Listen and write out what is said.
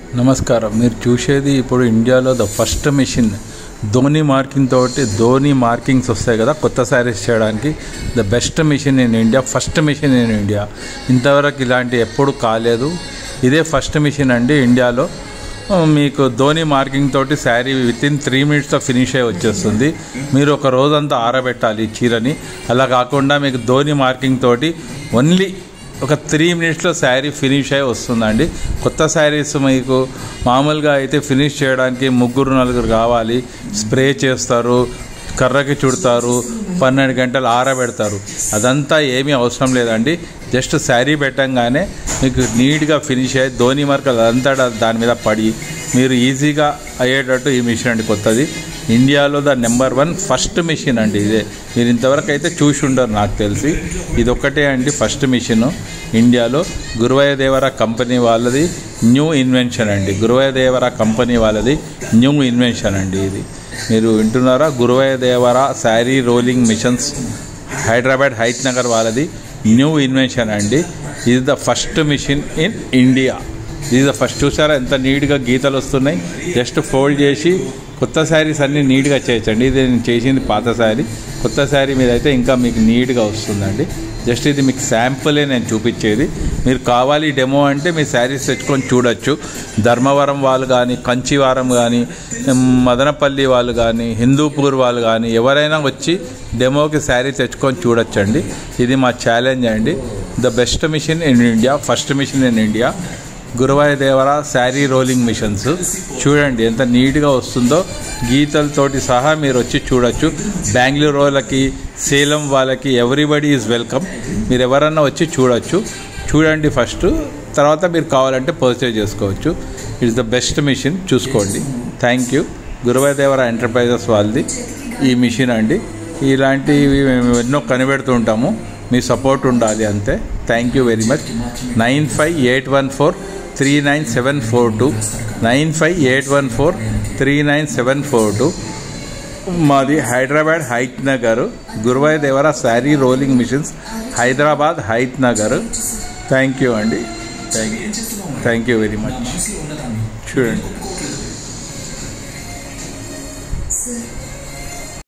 నమస్కారం మీరు చూసేది ఇప్పుడు ఇండియాలో ద ఫస్ట్ మిషన్ ధోని మార్కింగ్ తోటి ధోని మార్కింగ్స్ వస్తాయి కదా కొత్త శారీస్ చేయడానికి the best machine in India first machine in India ఇంతవరకు ఇలాంటి ఎప్పుడు కాలేదు ఇదే ఫస్ట్ మిషన్ అండి ఇండియాలో ఆ, మీకు ధోని మార్కింగ్ తోటి శారీ విత్ ఇన్ త్రీ మినిట్స్లో ఫినిష్ అయ్యి వచ్చేస్తుంది మీరు ఒక రోజంతా ఆరబెట్టాలి ఈ చీరని అలా కాకుండా మీకు ధోని మార్కింగ్ తోటి ఓన్లీ ఒక త్రీ మినిట్స్లో శారీ ఫినిష్ అయి వస్తుందండి కొత్త శారీస్ మీకు మామూలుగా అయితే ఫినిష్ చేయడానికి ముగ్గురు నలుగురు కావాలి స్ప్రే చేస్తారు కర్రకి చుడతారు పన్నెండు గంటలు ఆరబెడతారు అదంతా ఏమీ అవసరం లేదండి జస్ట్ శారీ పెట్టంగానే మీకు నీట్గా ఫినిష్ అయ్యి ధోని మార్కలు అదంతా దాని మీద పడి మీరు ఈజీగా అయ్యేటట్టు ఈ మిషన్ అండి కొత్తది ఇండియాలో the number one first machine అండి ఇదే మీరు ఇంతవరకు అయితే చూసి ఉండరు నాకు తెలిసి ఇది ఒక్కటే అండి ఫస్ట్ మిషన్ ఇండియాలో గురువయ్య దేవర కంపెనీ వాళ్ళది న్యూ ఇన్వెన్షన్ అండి గురువయ్య దేవర కంపెనీ వాళ్ళది న్యూ ఇన్వెన్షన్ అండి ఇది మీరు వింటున్నారా Guruvayya Devara sari rolling machines Hyderabad Hayath Nagar వాళ్ళది న్యూ ఇన్వెన్షన్ అండి ఇది the first machine in India ఇది ద ఫస్ట్ చూసారా ఎంత నీట్గా గీతలు వస్తున్నాయి జస్ట్ ఫోల్డ్ చేసి కొత్త శారీస్ అన్నీ నీట్గా చేయొచ్చండి ఇది నేను చేసింది పాత శారీ కొత్త శారీ మీద అయితే ఇంకా మీకు నీట్గా వస్తుందండి జస్ట్ ఇది మీకు శాంపులే నేను చూపించేది మీరు కావాలి డెమో అంటే మీ శారీస్ తెచ్చుకొని చూడొచ్చు ధర్మవరం వాళ్ళు కానీ కంచివారం కానీ మదనపల్లి వాళ్ళు కానీ హిందూపూర్ వాళ్ళు కానీ ఎవరైనా వచ్చి డెమోకి శారీ తెచ్చుకొని చూడొచ్చండి ఇది మా ఛాలెంజ్ అండి the best machine in India first machine in India Guruvaya Devara sari rolling machines చూడండి ఎంత నీట్గా వస్తుందో గీతలతోటి సహా మీరు వచ్చి చూడొచ్చు బెంగళూరు వాళ్ళకి సేలం వాళ్ళకి ఎవ్రీబడి ఈజ్ వెల్కమ్ మీరు ఎవరన్నా వచ్చి చూడొచ్చు చూడండి ఫస్ట్ తర్వాత మీరు కావాలంటే పర్చేజ్ చేసుకోవచ్చు ఇట్స్ ద బెస్ట్ మిషన్ చూసుకోండి thank you Guruvaya Devara enterprises వాళ్ళది ఈ మిషన్ అండి ఇలాంటివి మేము ఎన్నో కనిపెడుతూ ఉంటాము మీ సపోర్ట్ ఉండాలి అంతే thank you very much nine five eight one four three nine seven four two nine five eight one four three nine seven four two మాది Hyderabad Hayath Nagar Guruvaya Devara sari rolling machines Hyderabad Hayath Nagar thank you అండి thank you thank you very much చూడండి sir